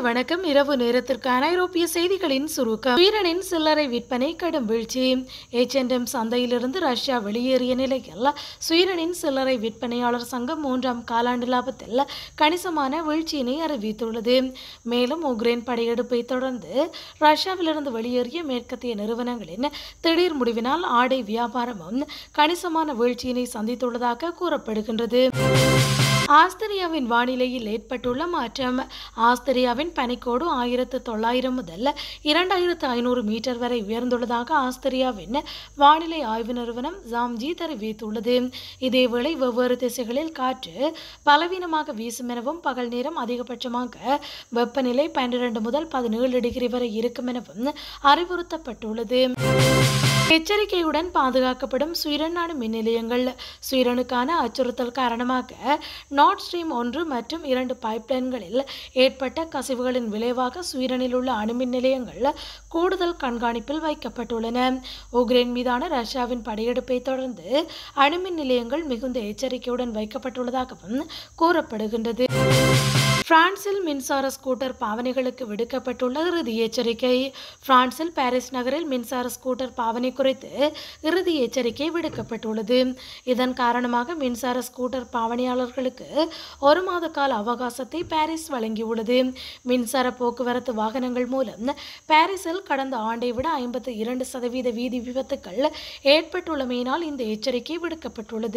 வணக்கம் இரவு நேரத்திற்கான ஐரோப்பிய செய்திகளின் சுருக்கம் உயிரினின் சில்லறை விற்பனை கடும் வீழ்ச்சி எச்என்எம் சந்தையிலிருந்து ரஷ்யா வெளியேறிய நிலையில் சுயரனின் சில்லறை விற்பனையாளர் சங்கம் மூன்றாம் காலாண்டு லாபத்தில் கணிசமான வீழ்ச்சியினை அறிவித்துள்ளது மேலும் உக்ரைன் படையெடுப்பை தொடர்ந்து ரஷ்யாவிலிருந்து வெளியேறிய மேற்கத்திய நிறுவனங்களின் திடீர் முடிவினால் ஆடை வியாபாரமும் கணிசமான வீழ்ச்சியினை சந்தித்துள்ளதாக கூறப்படுகின்றது ஆஸ்திரியாவின் வானிலையில் ஏற்பட்டுள்ள மாற்றம் ஆஸ்திரியாவின் பனிக்கோடு ஆயிரத்து தொள்ளாயிரம் முதல் இரண்டாயிரத்து ஐநூறு மீட்டர் வரை உயர்ந்துள்ளதாக ஆஸ்திரியாவின் வானிலை ஆய்வு நிறுவனம் ஜாம்ஜி தெரிவித்துள்ளது இதேவேளை வெவ்வேறு திசைகளில் காற்று பலவீனமாக வீசும் எனவும் பகல் நேரம் அதிகபட்சமாக வெப்பநிலை பன்னிரண்டு முதல் பதினேழு டிகிரி வரை இருக்கும் எனவும் அறிவுறுத்தப்பட்டுள்ளது எச்சரிக்கையுடன் பாதுகாக்கப்படும் சுயரன் நாடு மின் நிலையங்கள் சுயரனுக்கான அச்சுறுத்தல் காரணமாக நார்ட் ஸ்ட்ரீம் ஒன்று மற்றும் இரண்டு பைப்லைன்களில் ஏற்பட்ட கசிவுகளின் விளைவாக சுயரனில் உள்ள அணுமின் நிலையங்கள் கூடுதல் கண்காணிப்பில் வைக்கப்பட்டுள்ளன உக்ரைன் மீதான ரஷ்யாவின் படையெடுப்பை தொடர்ந்து அணுமின் நிலையங்கள் மிகுந்த எச்சரிக்கையுடன் வைக்கப்பட்டுள்ளதாகவும் கூறப்படுகின்றது பிரான்சில் மின்சார ஸ்கூட்டர் பாவனைகளுக்கு விடுக்கப்பட்டுள்ள இறுதி எச்சரிக்கை பிரான்சில் பாரிஸ் நகரில் மின்சார ஸ்கூட்டர் பாவனை குறித்து இறுதி எச்சரிக்கை விடுக்கப்பட்டுள்ளது இதன் காரணமாக மின்சார ஸ்கூட்டர் பாவனையாளர்களுக்கு ஒரு மாத கால அவகாசத்தை பாரிஸ் வழங்கியுள்ளது மின்சார போக்குவரத்து வாகனங்கள் மூலம் பாரிஸில் கடந்த ஆண்டை விட ஐம்பத்தி இரண்டு சதவீத வீதி விபத்துக்கள் ஏற்பட்டுள்ளமையினால் இந்த எச்சரிக்கை விடுக்கப்பட்டுள்ளது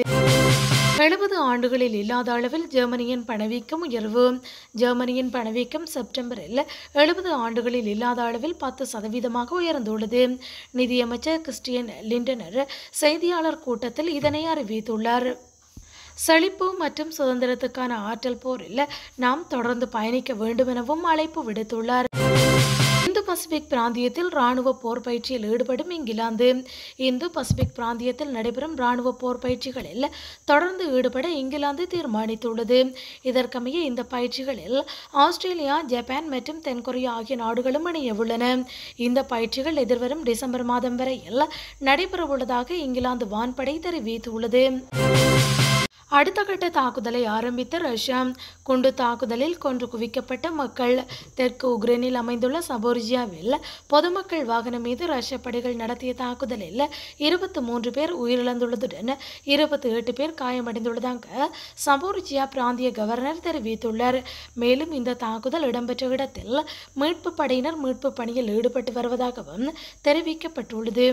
எழுபது ஆண்டுகளில் இல்லாத அளவில் ஜெர்மனியின் பணவீக்கம் உயர்வு ஜெர்மனியின் பணவீக்கம் செப்டம்பரில் எழுபது ஆண்டுகளில் இல்லாத அளவில் பத்து சதவீதமாக உயர்ந்துள்ளது நிதியமைச்சர் கிறிஸ்டியன் லிண்டனர் செய்தியாளர் கூட்டத்தில் இதனை அறிவித்துள்ளார் செழிப்பு மற்றும் சுதந்திரத்துக்கான ஆற்றல் போரில் நாம் தொடர்ந்து பயணிக்க வேண்டும் எனவும் அழைப்பு விடுத்துள்ளார் இந்து பசிபிக் பிராந்தியத்தில் ராணுவ போர் பயிற்சியில் ஈடுபடும் இங்கிலாந்து இந்து பசிபிக் பிராந்தியத்தில் நடைபெறும் ராணுவ போர் பயிற்சிகளில் தொடர்ந்து ஈடுபட இங்கிலாந்து தீர்மானித்துள்ளது இதற்கமைய இந்த பயிற்சிகளில் ஆஸ்திரேலியா ஜப்பான் மற்றும் தென்கொரியா ஆகிய நாடுகளும் இணைய உள்ளன இந்த பயிற்சிகள் எதிர்வரும் டிசம்பர் மாதம் வரையில் நடைபெறவுள்ளதாக இங்கிலாந்து வான்படை தெரிவித்துள்ளது அடுத்த கட்ட தாக்குதலை ஆரம்பித்த ரஷ்யா குண்டு தாக்குதலில் கொன்று குவிக்கப்பட்ட மக்கள் தெற்கு உக்ரைனில் அமைந்துள்ள சபோர்ஜியாவில் பொதுமக்கள் வாகனம் மீது ரஷ்ய படைகள் நடத்திய தாக்குதலில் இருபத்தி மூன்று பேர் உயிரிழந்துள்ளதுடன் இருபத்தி எட்டு பேர் காயமடைந்துள்ளதாக சபோர்ஜியா பிராந்திய கவர்னர் தெரிவித்துள்ளார் மேலும் இந்த தாக்குதல் இடம்பெற்ற இடத்தில் மீட்பு படையினர் மீட்பு பணியில் ஈடுபட்டு வருவதாகவும் தெரிவிக்கப்பட்டுள்ளது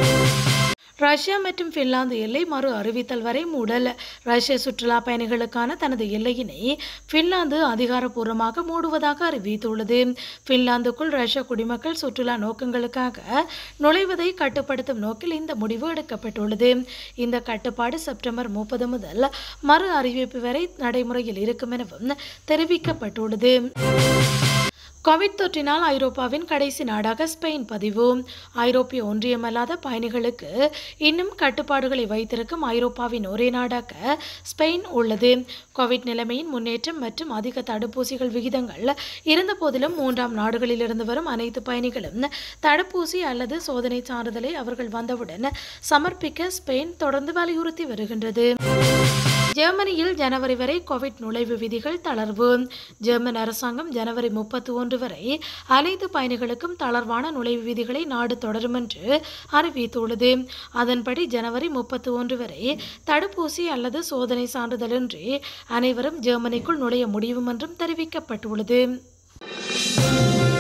ரஷ்யா மற்றும் பின்லாந்து எல்லை மறு அறிவித்தல் வரை மூடல் ரஷ்ய சுற்றுலா பயணிகளுக்கான தனது எல்லையினை பின்லாந்து அதிகாரப்பூர்வமாக மூடுவதாக அறிவித்துள்ளது பின்லாந்துக்குள் ரஷ்ய குடிமக்கள் சுற்றுலா நோக்கங்களுக்காக நுழைவதை கட்டுப்படுத்தும் நோக்கில் இந்த முடிவு எடுக்கப்பட்டுள்ளது இந்த கட்டுப்பாடு செப்டம்பர் முப்பது முதல் மறு அறிவிப்பு வரை நடைமுறையில் இருக்கும் எனவும் தெரிவிக்கப்பட்டுள்ளது கோவிட் தொற்றினால் ஐரோப்பாவின் கடைசி நாடாக ஸ்பெயின் பதிவு ஐரோப்பிய ஒன்றியமல்லாத பயணிகளுக்கு இன்னும் கட்டுப்பாடுகளை வைத்திருக்கும் ஐரோப்பாவின் ஒரே நாடாக ஸ்பெயின் உள்ளது கோவிட் நிலைமையின் முன்னேற்றம் மற்றும் அதிக தடுப்பூசிகள் விகிதங்கள் இருந்த போதிலும் மூன்றாம் நாடுகளிலிருந்து வரும் அனைத்து பயணிகளும் தடுப்பூசி அல்லது சோதனை சான்றிதழை அவர்கள் வந்தவுடன் சமர்ப்பிக்க ஸ்பெயின் தொடர்ந்து வலியுறுத்தி வருகின்றது ஜெர்மனியில் ஜனவரி வரை கோவிட் நுழைவு விதிகள் தளர்வு ஜெர்மன் அரசாங்கம் ஜனவரி முப்பத்தி ஒன்று வரை அனைத்து பயணிகளுக்கும் தளர்வான நுழைவு விதிகளை நாடு தொடரும் என்று அறிவித்துள்ளது அதன்படி ஜனவரி முப்பத்தி ஒன்று வரை தடுப்பூசி அல்லது சோதனை சான்றிதழின்றி அனைவரும் ஜெர்மனிக்குள் நுழைய முடியும் என்றும் தெரிவிக்கப்பட்டுள்ளது